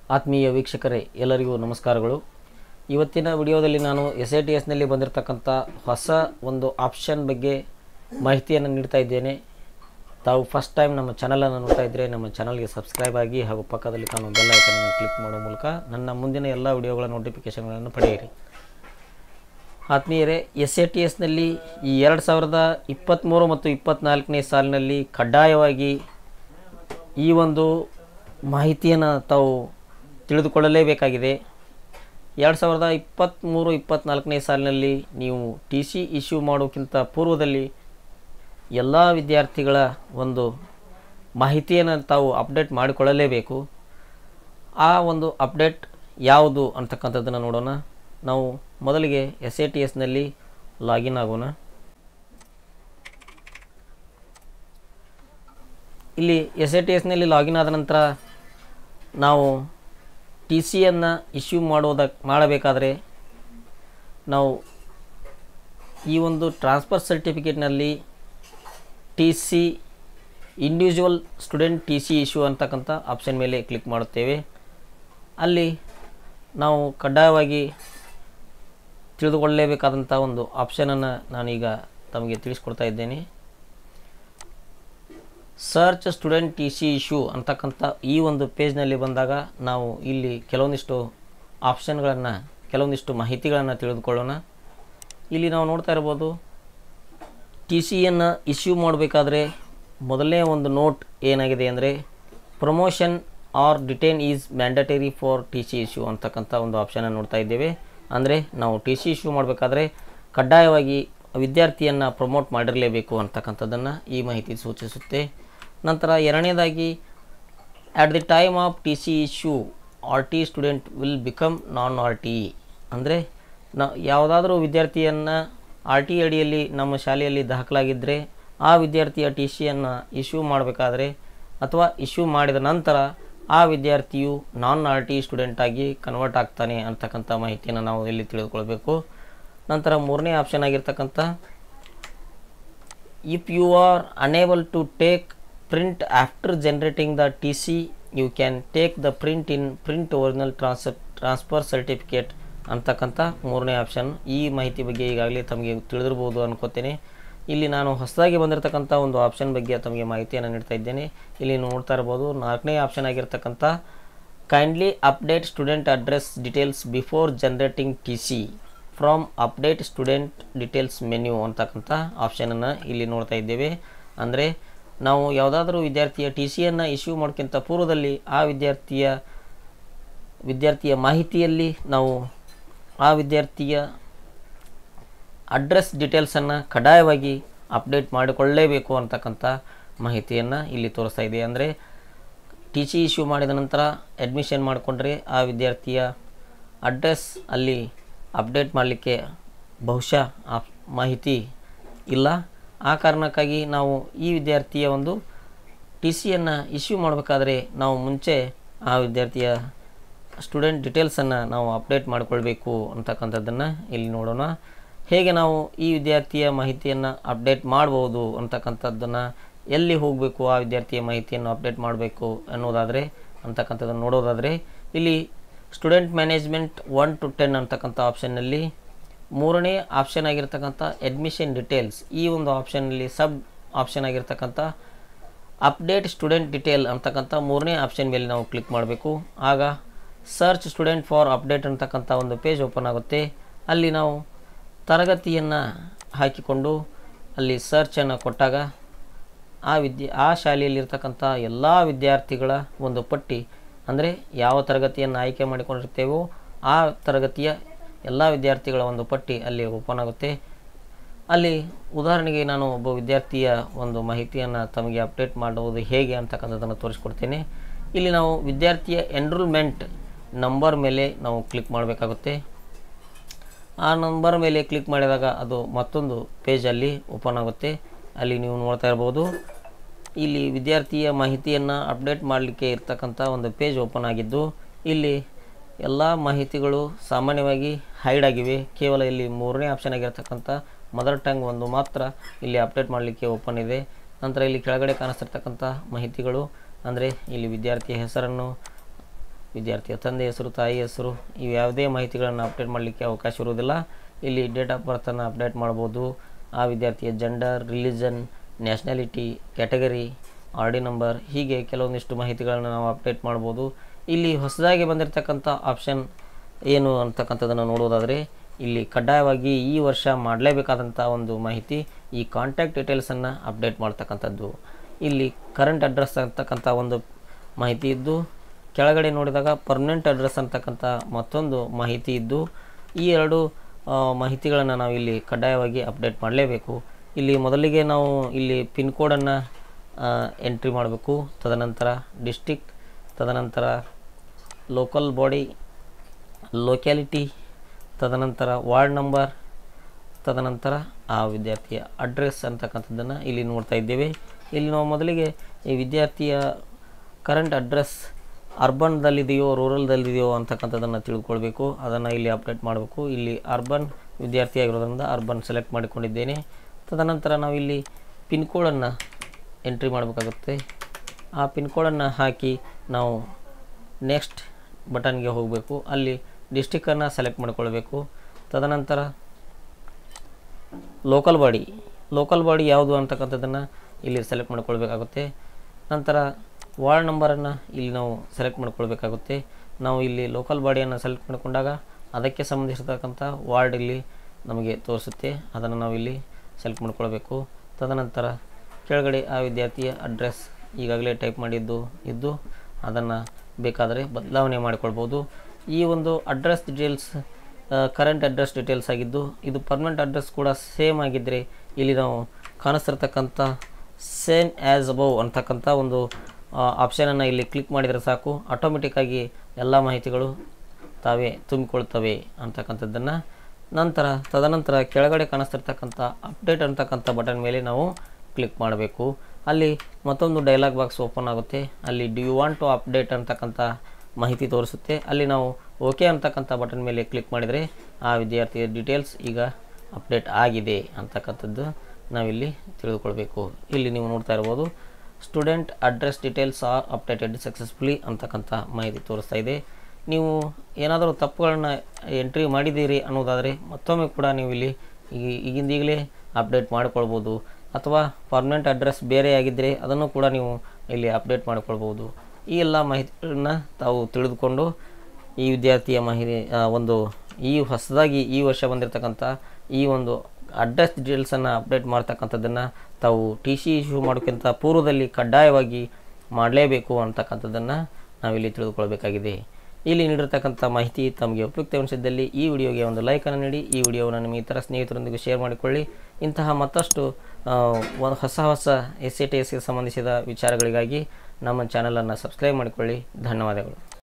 ಆತ್ಮೀಯ ವೀಕ್ಷಕರೇ ಎಲ್ಲರಿಗೂ ನಮಸ್ಕಾರಗಳು ಇವತ್ತಿನ ವಿಡಿಯೋದಲ್ಲಿ ನಾನು ಎಸ್ ಐ ಟಿ ಎಸ್ನಲ್ಲಿ ಬಂದಿರತಕ್ಕಂಥ ಹೊಸ ಒಂದು ಆಪ್ಷನ್ ಬಗ್ಗೆ ಮಾಹಿತಿಯನ್ನು ನೀಡ್ತಾ ಇದ್ದೇನೆ ತಾವು ಫಸ್ಟ್ ಟೈಮ್ ನಮ್ಮ ಚಾನಲನ್ನು ನೋಡ್ತಾ ಇದ್ದರೆ ನಮ್ಮ ಚಾನಲ್ಗೆ ಸಬ್ಸ್ಕ್ರೈಬ್ ಆಗಿ ಹಾಗೂ ಪಕ್ಕದಲ್ಲಿ ಕಾಣುವ ಬೆಲ್ ಐಕನನ್ನು ಕ್ಲಿಕ್ ಮಾಡೋ ಮೂಲಕ ನನ್ನ ಮುಂದಿನ ಎಲ್ಲ ವಿಡಿಯೋಗಳ ನೋಟಿಫಿಕೇಷನ್ಗಳನ್ನು ಪಡೆಯಿರಿ ಆತ್ಮೀಯರೇ ಎಸ್ ಎ ಟಿ ಎಸ್ನಲ್ಲಿ ಈ ಎರಡು ಸಾವಿರದ ಇಪ್ಪತ್ತ್ಮೂರು ಮತ್ತು ಇಪ್ಪತ್ತ್ನಾಲ್ಕನೇ ಸಾಲಿನಲ್ಲಿ ಕಡ್ಡಾಯವಾಗಿ ಈ ಒಂದು ಮಾಹಿತಿಯನ್ನು ತಾವು ತಿಳಿದುಕೊಳ್ಳಲೇಬೇಕಾಗಿದೆ ಎರಡು ಸಾವಿರದ ಇಪ್ಪತ್ತ್ಮೂರು ಇಪ್ಪತ್ತ್ನಾಲ್ಕನೇ ಸಾಲಿನಲ್ಲಿ ನೀವು ಟಿ ಸಿ ಇಶ್ಯೂ ಮಾಡೋಕ್ಕಿಂತ ಪೂರ್ವದಲ್ಲಿ ಎಲ್ಲ ವಿದ್ಯಾರ್ಥಿಗಳ ಒಂದು ಮಾಹಿತಿಯನ್ನು ತಾವು ಅಪ್ಡೇಟ್ ಮಾಡಿಕೊಳ್ಳಲೇಬೇಕು ಆ ಒಂದು ಅಪ್ಡೇಟ್ ಯಾವುದು ಅಂತಕ್ಕಂಥದ್ದನ್ನು ನೋಡೋಣ ನಾವು ಮೊದಲಿಗೆ ಎಸ್ ಎ ಟಿ ಎಸ್ನಲ್ಲಿ ಲಾಗಿನ್ ಆಗೋಣ ಇಲ್ಲಿ ಎಸ್ ಎ ಟಿ ಎಸ್ನಲ್ಲಿ ಲಾಗಿನ್ ಆದ ನಂತರ ನಾವು ಟಿ ಸಿಯನ್ನು ಇಶ್ಯೂ ಮಾಡೋದಕ್ಕೆ ಮಾಡಬೇಕಾದ್ರೆ ನಾವು ಈ ಒಂದು ಟ್ರಾನ್ಸ್ಫರ್ ಸರ್ಟಿಫಿಕೇಟ್ನಲ್ಲಿ T C individual student T C issue ಅಂತಕ್ಕಂಥ ಆಪ್ಷನ್ ಮೇಲೆ ಕ್ಲಿಕ್ ಮಾಡುತ್ತೇವೆ ಅಲ್ಲಿ ನಾವು ಕಡ್ಡಾಯವಾಗಿ ತಿಳಿದುಕೊಳ್ಳಲೇಬೇಕಾದಂಥ ಒಂದು ಆಪ್ಷನನ್ನು ನಾನೀಗ ತಮಗೆ ತಿಳಿಸ್ಕೊಡ್ತಾ ಇದ್ದೇನೆ search student T C issue ಅಂತಕ್ಕಂಥ ಈ ಒಂದು ಪೇಜ್ನಲ್ಲಿ ಬಂದಾಗ ನಾವು ಇಲ್ಲಿ ಕೆಲವೊಂದಿಷ್ಟು ಆಪ್ಷನ್ಗಳನ್ನು ಕೆಲವೊಂದಿಷ್ಟು ಮಾಹಿತಿಗಳನ್ನು ತಿಳಿದುಕೊಳ್ಳೋಣ ಇಲ್ಲಿ ನಾವು ನೋಡ್ತಾ ಇರ್ಬೋದು ಟಿ ಸಿಯನ್ನು ಇಶ್ಯೂ ಮಾಡಬೇಕಾದ್ರೆ ಮೊದಲನೇ ಒಂದು ನೋಟ್ ಏನಾಗಿದೆ ಅಂದರೆ promotion or detain is mandatory for T C issue ಅಂತಕ್ಕಂಥ ಒಂದು ಆಪ್ಷನನ್ನು ನೋಡ್ತಾ ಇದ್ದೇವೆ ಅಂದರೆ ನಾವು ಟಿ ಸಿ ಇಶ್ಯೂ ಮಾಡಬೇಕಾದ್ರೆ ಕಡ್ಡಾಯವಾಗಿ ವಿದ್ಯಾರ್ಥಿಯನ್ನು ಪ್ರಮೋಟ್ ಮಾಡಿರಲೇಬೇಕು ಅಂತಕ್ಕಂಥದ್ದನ್ನು ಈ ಮಾಹಿತಿ ಸೂಚಿಸುತ್ತೆ ನಂತರ ಎರಡನೇದಾಗಿ at the time of T C issue or T student will become non R T ಅಂದರೆ ನ ಯಾವುದಾದ್ರೂ ವಿದ್ಯಾರ್ಥಿಯನ್ನು ಆರ್ ಟಿ ಅಡಿಯಲ್ಲಿ ನಮ್ಮ ಶಾಲೆಯಲ್ಲಿ ದಾಖಲಾಗಿದ್ದರೆ ಆ ವಿದ್ಯಾರ್ಥಿಯ ಟಿ ಸಿಯನ್ನು ಇಶ್ಯೂ ಮಾಡಬೇಕಾದ್ರೆ ಅಥವಾ ಇಶ್ಯೂ ಮಾಡಿದ ನಂತರ ಆ ವಿದ್ಯಾರ್ಥಿಯು ನಾನ್ ಆರ್ ಟಿ ಸ್ಟೂಡೆಂಟಾಗಿ ಕನ್ವರ್ಟ್ ಆಗ್ತಾನೆ ಅಂತಕ್ಕಂಥ ಮಾಹಿತಿಯನ್ನು ನಾವು ಇಲ್ಲಿ ತಿಳಿದುಕೊಳ್ಬೇಕು ನಂತರ ಮೂರನೇ ಆಪ್ಷನ್ ಆಗಿರ್ತಕ್ಕಂಥ if you are unable to take print after generating the T C you can take the print in print original trans transfer certificate ಅಂತಕ್ಕಂಥ ಮೂರನೇ ಆಪ್ಷನ್ ಈ ಮಾಹಿತಿ ಬಗ್ಗೆ ಈಗಾಗಲೇ ತಮಗೆ ತಿಳಿದಿರ್ಬೋದು ಅನ್ಕೋತೇನೆ ಇಲ್ಲಿ ನಾನು ಹೊಸದಾಗಿ ಬಂದಿರತಕ್ಕಂಥ ಒಂದು ಆಪ್ಷನ್ ಬಗ್ಗೆ ತಮಗೆ ಮಾಹಿತಿಯನ್ನು ನೀಡ್ತಾ ಇದ್ದೇನೆ ಇಲ್ಲಿ ನೋಡ್ತಾ ಇರ್ಬೋದು ನಾಲ್ಕನೇ ಆಪ್ಷನ್ ಆಗಿರ್ತಕ್ಕಂಥ kindly update student address details before generating T C from update student details menu ಅಂತಕ್ಕಂಥ ಆಪ್ಷನನ್ನು ಇಲ್ಲಿ ನೋಡ್ತಾ ಇದ್ದೇವೆ ಅಂದರೆ ನಾವು ಯಾವುದಾದ್ರೂ ವಿದ್ಯಾರ್ಥಿಯ ಟಿ ಸಿಯನ್ನು ಇಶ್ಯೂ ಮಾಡೋಕ್ಕಿಂತ ಪೂರ್ವದಲ್ಲಿ ಆ ವಿದ್ಯಾರ್ಥಿಯ ವಿದ್ಯಾರ್ಥಿಯ ಮಾಹಿತಿಯಲ್ಲಿ ನಾವು ಆ ವಿದ್ಯಾರ್ಥಿಯ ಅಡ್ರೆಸ್ ಡೀಟೇಲ್ಸನ್ನು ಕಡ್ಡಾಯವಾಗಿ ಅಪ್ಡೇಟ್ ಮಾಡಿಕೊಳ್ಳಲೇಬೇಕು ಅಂತಕ್ಕಂಥ ಮಾಹಿತಿಯನ್ನು ಇಲ್ಲಿ ತೋರಿಸ್ತಾ ಇದೆ ಅಂದರೆ ಟಿ ಸಿ ಇಶ್ಯೂ ಮಾಡಿದ ನಂತರ ಅಡ್ಮಿಷನ್ ಮಾಡಿಕೊಂಡ್ರೆ ಆ ವಿದ್ಯಾರ್ಥಿಯ ಅಡ್ರೆಸ್ ಅಲ್ಲಿ ಅಪ್ಡೇಟ್ ಮಾಡಲಿಕ್ಕೆ ಬಹುಶಃ ಆ ಮಾಹಿತಿ ಇಲ್ಲ ಆ ಕಾರಣಕ್ಕಾಗಿ ನಾವು ಈ ವಿದ್ಯಾರ್ಥಿಯ ಒಂದು ಟಿ ಸಿಯನ್ನು ಇಶ್ಯೂ ಮಾಡಬೇಕಾದ್ರೆ ನಾವು ಮುಂಚೆ ಆ ವಿದ್ಯಾರ್ಥಿಯ ಸ್ಟೂಡೆಂಟ್ ಡೀಟೇಲ್ಸನ್ನು ನಾವು ಅಪ್ಡೇಟ್ ಮಾಡಿಕೊಳ್ಬೇಕು ಅಂತಕ್ಕಂಥದ್ದನ್ನು ಇಲ್ಲಿ ನೋಡೋಣ ಹೇಗೆ ನಾವು ಈ ವಿದ್ಯಾರ್ಥಿಯ ಮಾಹಿತಿಯನ್ನು ಅಪ್ಡೇಟ್ ಮಾಡ್ಬೋದು ಅಂತಕ್ಕಂಥದ್ದನ್ನು ಎಲ್ಲಿ ಹೋಗಬೇಕು ಆ ವಿದ್ಯಾರ್ಥಿಯ ಮಾಹಿತಿಯನ್ನು ಅಪ್ಡೇಟ್ ಮಾಡಬೇಕು ಅನ್ನೋದಾದರೆ ಅಂತಕ್ಕಂಥದ್ದನ್ನು ನೋಡೋದಾದರೆ ಇಲ್ಲಿ student management one to ten ಅಂತಕ್ಕಂಥ ಆಪ್ಷನ್ನಲ್ಲಿ ಮೂರನೇ ಆಪ್ಷನ್ ಆಗಿರ್ತಕ್ಕಂಥ ಅಡ್ಮಿಷನ್ ಡೀಟೇಲ್ಸ್ ಈ ಒಂದು ಆಪ್ಷನ್ನಲ್ಲಿ ಸಬ್ ಆಪ್ಷನ್ ಆಗಿರ್ತಕ್ಕಂಥ ಅಪ್ಡೇಟ್ ಸ್ಟೂಡೆಂಟ್ ಡೀಟೇಲ್ ಅಂತಕ್ಕಂಥ ಮೂರನೇ ಆಪ್ಷನ್ ಮೇಲೆ ನಾವು ಕ್ಲಿಕ್ ಮಾಡಬೇಕು ಆಗ ಸರ್ಚ್ ಸ್ಟೂಡೆಂಟ್ ಫಾರ್ ಅಪ್ಡೇಟ್ ಅಂತಕ್ಕಂಥ ಒಂದು ಪೇಜ್ ಓಪನ್ ಆಗುತ್ತೆ ಅಲ್ಲಿ ನಾವು ತರಗತಿಯನ್ನು ಹಾಕಿಕೊಂಡು ಅಲ್ಲಿ ಸರ್ಚನ್ನು ಕೊಟ್ಟಾಗ ಆ ವಿದ್ಯೆ ಆ ಶಾಲೆಯಲ್ಲಿರ್ತಕ್ಕಂಥ ಎಲ್ಲ ವಿದ್ಯಾರ್ಥಿಗಳ ಒಂದು ಪಟ್ಟಿ ಅಂದರೆ ಯಾವ ತರಗತಿಯನ್ನು ಆಯ್ಕೆ ಮಾಡಿಕೊಂಡಿರ್ತೇವೋ ಆ ತರಗತಿಯ ಎಲ್ಲ ವಿದ್ಯಾರ್ಥಿಗಳ ಒಂದು ಪಟ್ಟಿ ಅಲ್ಲಿ ಓಪನ್ ಆಗುತ್ತೆ ಅಲ್ಲಿ ಉದಾಹರಣೆಗೆ ನಾನು ಒಬ್ಬ ವಿದ್ಯಾರ್ಥಿಯ ಒಂದು ಮಾಹಿತಿಯನ್ನು ತಮಗೆ ಅಪ್ಡೇಟ್ ಮಾಡುವುದು ಹೇಗೆ ಅಂತಕ್ಕಂಥದ್ದನ್ನು ತೋರಿಸ್ಕೊಡ್ತೇನೆ ಇಲ್ಲಿ ನಾವು ವಿದ್ಯಾರ್ಥಿಯ ಎನ್ರೋಲ್ಮೆಂಟ್ ನಂಬರ್ ಮೇಲೆ ನಾವು ಕ್ಲಿಕ್ ಮಾಡಬೇಕಾಗುತ್ತೆ ಆ ನಂಬರ್ ಮೇಲೆ ಕ್ಲಿಕ್ ಮಾಡಿದಾಗ ಅದು ಮತ್ತೊಂದು ಪೇಜಲ್ಲಿ ಓಪನ್ ಆಗುತ್ತೆ ಅಲ್ಲಿ ನೀವು ನೋಡ್ತಾ ಇರ್ಬೋದು ಇಲ್ಲಿ ವಿದ್ಯಾರ್ಥಿಯ ಮಾಹಿತಿಯನ್ನು ಅಪ್ಡೇಟ್ ಮಾಡಲಿಕ್ಕೆ ಇರ್ತಕ್ಕಂಥ ಒಂದು ಪೇಜ್ ಓಪನ್ ಆಗಿದ್ದು ಇಲ್ಲಿ ಎಲ್ಲ ಮಾಹಿತಿಗಳು ಸಾಮಾನ್ಯವಾಗಿ ಹೈಡ್ ಆಗಿವೆ ಕೇವಲ ಇಲ್ಲಿ ಮೂರನೇ ಆಪ್ಷನ್ ಆಗಿರ್ತಕ್ಕಂಥ ಮದರ್ ಟಂಗ್ ಒಂದು ಮಾತ್ರ ಇಲ್ಲಿ ಅಪ್ಡೇಟ್ ಮಾಡಲಿಕ್ಕೆ ಓಪನ್ ಇದೆ ನಂತರ ಇಲ್ಲಿ ಕೆಳಗಡೆ ಕಾಣಿಸ್ತಿರ್ತಕ್ಕಂಥ ಮಾಹಿತಿಗಳು ಅಂದರೆ ಇಲ್ಲಿ ವಿದ್ಯಾರ್ಥಿಯ ಹೆಸರನ್ನು ವಿದ್ಯಾರ್ಥಿಯ ತಂದೆ ಹೆಸರು ತಾಯಿ ಹೆಸರು ಇವು ಯಾವುದೇ ಮಾಹಿತಿಗಳನ್ನು ಅಪ್ಡೇಟ್ ಮಾಡಲಿಕ್ಕೆ ಅವಕಾಶ ಇರುವುದಿಲ್ಲ ಇಲ್ಲಿ ಡೇಟ್ ಆಫ್ ಬರ್ತನ್ನು ಅಪ್ಡೇಟ್ ಮಾಡ್ಬೋದು ಆ ವಿದ್ಯಾರ್ಥಿಯ gender religion nationality category R D number ಹೀಗೆ ಕೆಲವೊಂದಿಷ್ಟು ಮಾಹಿತಿಗಳನ್ನು ನಾವು ಅಪ್ಡೇಟ್ ಮಾಡ್ಬೋದು ಇಲ್ಲಿ ಹೊಸದಾಗಿ ಬಂದಿರತಕ್ಕಂಥ ಆಪ್ಷನ್ ಏನು ಅಂತಕ್ಕಂಥದ್ದನ್ನು ನೋಡೋದಾದರೆ ಇಲ್ಲಿ ಕಡ್ಡಾಯವಾಗಿ ಈ ವರ್ಷ ಮಾಡಲೇಬೇಕಾದಂಥ ಒಂದು ಮಾಹಿತಿ ಈ ಕಾಂಟ್ಯಾಕ್ಟ್ ಡೀಟೇಲ್ಸನ್ನು ಅಪ್ಡೇಟ್ ಮಾಡ್ತಕ್ಕಂಥದ್ದು ಇಲ್ಲಿ ಕರೆಂಟ್ ಅಡ್ರೆಸ್ ಅಂತಕ್ಕಂಥ ಒಂದು ಮಾಹಿತಿ ಇದ್ದು ಕೆಳಗಡೆ ನೋಡಿದಾಗ ಪರ್ಮನೆಂಟ್ ಅಡ್ರೆಸ್ ಅಂತಕ್ಕಂಥ ಮತ್ತೊಂದು ಮಾಹಿತಿ ಇದ್ದು ಈ ಎರಡು ಆ, ಮಾಹಿತಿಗಳನ್ನು ನಾವು ಇಲ್ಲಿ ಕಡ್ಡಾಯವಾಗಿ ಅಪ್ಡೇಟ್ ಮಾಡಲೇಬೇಕು ಇಲ್ಲಿ ಮೊದಲಿಗೆ ನಾವು ಇಲ್ಲಿ ಪಿನ್ ಕೋಡನ್ನು ಎಂಟ್ರಿ ಮಾಡಬೇಕು ತದನಂತರ ಡಿಸ್ಟಿಕ್ ತದನಂತರ ಲೋಕಲ್ ಬಾಡಿ ಲೊಕ್ಯಾಲಿಟಿ ತದನಂತರ ವಾರ್ಡ್ ನಂಬರ್ ತದನಂತರ ಆ ವಿದ್ಯಾರ್ಥಿಯ ಅಡ್ರೆಸ್ ಅಂತಕ್ಕಂಥದ್ದನ್ನು ಇಲ್ಲಿ ನೋಡ್ತಾ ಇದ್ದೇವೆ ಇಲ್ಲಿ ನಾವು ಮೊದಲಿಗೆ ಈ ವಿದ್ಯಾರ್ಥಿಯ ಕರೆಂಟ್ ಅಡ್ರೆಸ್ ಅರ್ಬನ್ದಲ್ಲಿದೆಯೋ ರೂರಲ್ದಲ್ಲಿದೆಯೋ ಅಂತಕ್ಕಂಥದ್ದನ್ನು ತಿಳ್ಕೊಳ್ಬೇಕು ಅದನ್ನು ಇಲ್ಲಿ ಅಪ್ಡೇಟ್ ಮಾಡಬೇಕು ಇಲ್ಲಿ ಅರ್ಬನ್ ವಿದ್ಯಾರ್ಥಿ ಆಗಿರೋದ್ರಿಂದ ಅರ್ಬನ್ ಸೆಲೆಕ್ಟ್ ಮಾಡಿಕೊಂಡಿದ್ದೇನೆ ತದನಂತರ ನಾವು ಇಲ್ಲಿ ಪಿನ್ ಕೋಡನ್ನು ಎಂಟ್ರಿ ಮಾಡಬೇಕಾಗುತ್ತೆ ಆ ಪಿನ್ ಕೋಡನ್ನು ಹಾಕಿ ನಾವು ನೆಕ್ಸ್ಟ್ ಬಟನ್ಗೆ ಹೋಗಬೇಕು ಅಲ್ಲಿ ಡಿಸ್ಟಿಕ್ಕನ್ನು ಸೆಲೆಕ್ಟ್ ಮಾಡಿಕೊಳ್ಬೇಕು ತದನಂತರ ಲೋಕಲ್ ಬಾಡಿ ಲೋಕಲ್ ಬಾಡಿ ಯಾವುದು ಅಂತಕ್ಕಂಥದ್ದನ್ನು ಇಲ್ಲಿ ಸೆಲೆಕ್ಟ್ ಮಾಡ್ಕೊಳ್ಬೇಕಾಗುತ್ತೆ ನಂತರ ವಾರ್ಡ್ ನಂಬರನ್ನು ಇಲ್ಲಿ ನಾವು ಸೆಲೆಕ್ಟ್ ಮಾಡ್ಕೊಳ್ಬೇಕಾಗುತ್ತೆ ನಾವು ಇಲ್ಲಿ ಲೋಕಲ್ ಬಾಡಿಯನ್ನು ಸೆಲೆಕ್ಟ್ ಮಾಡಿಕೊಂಡಾಗ ಅದಕ್ಕೆ ಸಂಬಂಧಿಸಿರ್ತಕ್ಕಂಥ ವಾರ್ಡ್ ಇಲ್ಲಿ ನಮಗೆ ತೋರಿಸುತ್ತೆ ಅದನ್ನು ನಾವು ಇಲ್ಲಿ ಸೆಲೆಕ್ಟ್ ಮಾಡ್ಕೊಳ್ಬೇಕು ತದನಂತರ ಕೆಳಗಡೆ ಆ ವಿದ್ಯಾರ್ಥಿಯ ಅಡ್ರೆಸ್ ಈಗಾಗಲೇ ಟೈಪ್ ಮಾಡಿದ್ದು ಇದ್ದು ಅದನ್ನು ಬೇಕಾದರೆ ಬದಲಾವಣೆ ಮಾಡಿಕೊಳ್ಬೋದು ಈ ಒಂದು address details current address details ಆಗಿದ್ದು ಇದು ಪರ್ಮನೆಂಟ್ ಅಡ್ರೆಸ್ ಕೂಡ ಸೇಮ್ ಆಗಿದ್ದರೆ ಇಲ್ಲಿ ನಾವು ಕಾಣಿಸ್ತಿರ್ತಕ್ಕಂಥ ಸೇಮ್ ಆ್ಯಸ್ ಅಬೌವ್ ಅಂತಕ್ಕಂಥ ಒಂದು ಆಪ್ಷನನ್ನು ಇಲ್ಲಿ ಕ್ಲಿಕ್ ಮಾಡಿದರೆ ಸಾಕು ಆಟೋಮೆಟಿಕ್ಕಾಗಿ ಎಲ್ಲ ಮಾಹಿತಿಗಳು ತಾವೇ ತುಂಬಿಕೊಳ್ತವೆ ಅಂತಕ್ಕಂಥದ್ದನ್ನು ನಂತರ ತದನಂತರ ಕೆಳಗಡೆ ಕಾಣಿಸ್ತಿರ್ತಕ್ಕಂಥ ಅಪ್ಡೇಟ್ ಅಂತಕ್ಕಂಥ ಬಟನ್ ಮೇಲೆ ನಾವು ಕ್ಲಿಕ್ ಮಾಡಬೇಕು ಅಲ್ಲಿ ಮತ್ತೊಂದು ಡೈಲಾಗ್ ಬಾಕ್ಸ್ ಓಪನ್ ಆಗುತ್ತೆ ಅಲ್ಲಿ do you want to update ಅಂತಕ್ಕಂಥ ಮಾಹಿತಿ ತೋರಿಸುತ್ತೆ ಅಲ್ಲಿ ನಾವು ಓಕೆ ಅಂತಕ್ಕಂಥ ಬಟನ್ ಮೇಲೆ ಕ್ಲಿಕ್ ಮಾಡಿದರೆ ಆ ವಿದ್ಯಾರ್ಥಿಯ ಡೀಟೇಲ್ಸ್ ಈಗ ಅಪ್ಡೇಟ್ ಆಗಿದೆ ಅಂತಕ್ಕಂಥದ್ದು ನಾವಿಲ್ಲಿ ತಿಳಿದುಕೊಳ್ಬೇಕು ಇಲ್ಲಿ ನೀವು ನೋಡ್ತಾ ಇರ್ಬೋದು student address details are updated successfully ಅಂತಕ್ಕಂಥ ಮಾಹಿತಿ ತೋರಿಸ್ತಾ ಇದೆ ನೀವು ಏನಾದರೂ ತಪ್ಪುಗಳನ್ನ ಎಂಟ್ರಿ ಮಾಡಿದ್ದೀರಿ ಅನ್ನೋದಾದರೆ ಮತ್ತೊಮ್ಮೆ ಕೂಡ ನೀವು ಇಲ್ಲಿ ಈಗ ಈಗಿಂದೀಗಲೇ ಅಪ್ಡೇಟ್ ಮಾಡಿಕೊಳ್ಬೋದು ಅಥವಾ ಪರ್ಮನೆಂಟ್ ಅಡ್ರೆಸ್ ಬೇರೆ ಆಗಿದ್ದರೆ ಅದನ್ನು ಕೂಡ ನೀವು ಇಲ್ಲಿ ಅಪ್ಡೇಟ್ ಮಾಡಿಕೊಳ್ಬೋದು ಈ ಎಲ್ಲ ಮಾಹಿತಿಗಳನ್ನ ತಾವು ತಿಳಿದುಕೊಂಡು ಈ ವಿದ್ಯಾರ್ಥಿಯ ಮಾಹಿತಿ ಆ, ಒಂದು ಈ ಹೊಸದಾಗಿ ಈ ವರ್ಷ ಬಂದಿರತಕ್ಕಂಥ ಈ ಒಂದು ಅಡ್ರೆಸ್ ಡೀಟೇಲ್ಸನ್ನು ಅಪ್ಡೇಟ್ ಮಾಡ್ತಕ್ಕಂಥದ್ದನ್ನು ತಾವು ಟಿ ಸಿ ಇಶ್ಯೂ ಮಾಡೋಕ್ಕಿಂತ ಪೂರ್ವದಲ್ಲಿ ಕಡ್ಡಾಯವಾಗಿ ಮಾಡಲೇಬೇಕು ಅಂತಕ್ಕಂಥದ್ದನ್ನು ನಾವಿಲ್ಲಿ ತಿಳಿದುಕೊಳ್ಬೇಕಾಗಿದೆ ಇಲ್ಲಿ ನೀಡಿರ್ತಕ್ಕಂಥ ಮಾಹಿತಿ ತಮಗೆ ಉಪಯುಕ್ತ ಅನಿಸಿದ್ದಲ್ಲಿ ಈ ವಿಡಿಯೋಗೆ ಒಂದು ಲೈಕನ್ನು ನೀಡಿ ಈ ವಿಡಿಯೋವನ್ನು ನಿಮ್ಮ ಇತರ ಸ್ನೇಹಿತರೊಂದಿಗೆ ಶೇರ್ ಮಾಡಿಕೊಳ್ಳಿ ಇಂತಹ ಮತ್ತಷ್ಟು ಆ, ಒಂದು ಹೊಸ ಹೊಸ ಎಸ್ ಸಿ ಟಿ ಎಸ್ಗೆ ಸಂಬಂಧಿಸಿದ ವಿಚಾರಗಳಿಗಾಗಿ ನಮ್ಮ ಚಾನಲನ್ನು ಸಬ್ಸ್ಕ್ರೈಬ್ ಮಾಡಿಕೊಳ್ಳಿ ಧನ್ಯವಾದಗಳು